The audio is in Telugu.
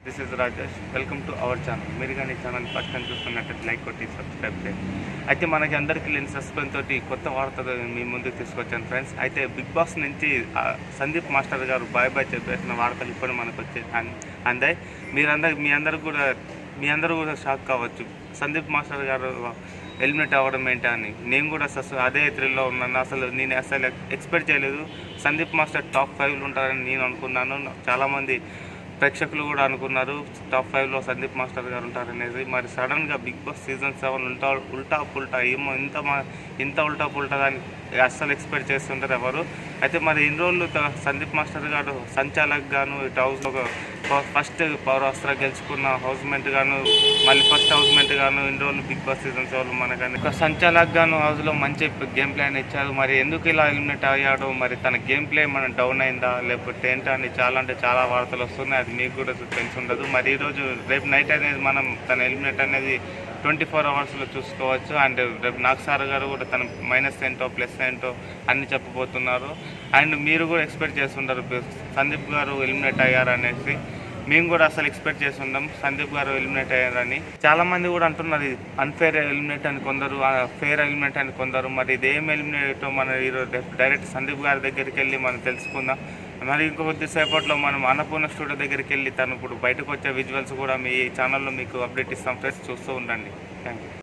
this is Rajesh welcome to our channel మీరు కానీ ఛానల్ ఫస్ట్ టైం చూస్తున్నట్లయితే లైక్ కొట్టి సబ్స్క్రైబ్ చేయండి అయితే మనకి అందరికీ లేని సస్పెన్స్ తోటి కొత్త వార్తలు మీ ముందుకు తీసుకొచ్చాను ఫ్రెండ్స్ అయితే బిగ్ బాస్ నుంచి ఆ, Sandeep master garu bye bye చెప్పేసిన వార్తలు ఇప్పుడు మనకు వచ్చే అన్- అందాయి మీరందరు మీ అందరు కూడా మీ అందరూ కూడా షాక్ కావచ్చు సందీప్ మాస్టర్ గారు ఎలిమినేట్ అవ్వడం ఏంటి అని నేను కూడా అసలు అదే త్రిల్లో ఉన్నాను అసలు నేను అసలు ఎక్స్పెక్ట్ చేయలేదు సందీప్ మాస్టర్ టాప్ ఫైవ్లో ఉంటారని నేను అనుకున్నాను చాలామంది ప్రేక్షకులు కూడా అనుకున్నారు టాప్ ఫైవ్లో సందీప్ మాస్టర్ గారు ఉంటారనేది మరి సడన్గా బిగ్ బాస్ సీజన్ సెవెన్ ఉల్టా ఉల్టా పుల్టా ఏమో ఇంత మా ఇంత ఉల్టా పుల్టా అని అస్సలు ఎక్స్పెక్ట్ చేస్తుంటారు ఎవరు అయితే మరి ఇన్ని రోజులు త- సందీప్ మాస్టర్ గారు సంచాలక్ గాను ఇటు హౌస్లో ఫస్ట్ పౌరాస్త్ర గెలుచుకున్న హౌస్మెంట్ గాను మళ్ళీ ఫస్ట్ హౌస్మెంట్ గాను ఇన్ని రోజులు బిగ్ బాస్ సీజన్ సెవెన్ మనకని ఒక సంచాలక్ గాను హౌస్లో మంచి గేమ్ ప్లాన్ ఇచ్చారు మరి ఎందుకు ఇలా ఎలిమినేట్ అయ్యాడో మరి తన గేమ్ ప్లే మన డౌన్ అయిందా లేకపోతే ఏంటా అని చాలా అంటే చాలా వార్తలు వస్తున్నాయి అది మీకు కూడా తెలిసి ఉండదు మరి ఈరోజు రేపు నైట్ అనేది మనం తన ఎలిమినేట్ అనేది ట్వంటీ ఫోర్ అవర్స్లో చూసుకోవచ్చు అండ్ రేపు నాగ్ సార్ గారు కూడా తన మైనస్ ఏంటో ప్లస్ ఏంటో అన్ని చెప్పబోతున్నారు అండ్ మీరు కూడా ఎక్స్పెక్ట్ చేస్తుంటారు సందీప్ గారు ఎలిమినేట్ అయ్యారు అనేసి మేము కూడా అసలు ఎక్స్పెక్ట్ చేస్తుంటాం సందీప్ గారు ఎలిమినేట్ అయ్యారని చాలా మంది కూడా అంటున్నారు ఇది అన్ఫేర్ ఎలిమినేట్ అని కొందరు ఫేర్ ఎలిమినేట్ అని కొందరు మరి ఇది ఏం ఎలిమినేట్ మన ఈరోజు డైరెక్ట్ సందీప్ గారి దగ్గరికి వెళ్ళి మనం తెలుసుకుందాం మరి ఇంకో కొద్దిసేపట్లో మనం అన్నపూర్ణ స్టూడియో దగ్గరికి వెళ్ళి తను ఇప్పుడు బయటకు వచ్చే విజువల్స్ కూడా మీ ఛానల్లో మీకు అప్డేట్ ఇస్తాం ఫ్రెండ్స్ చూస్తూ ఉండండి థ్యాంక్ యూ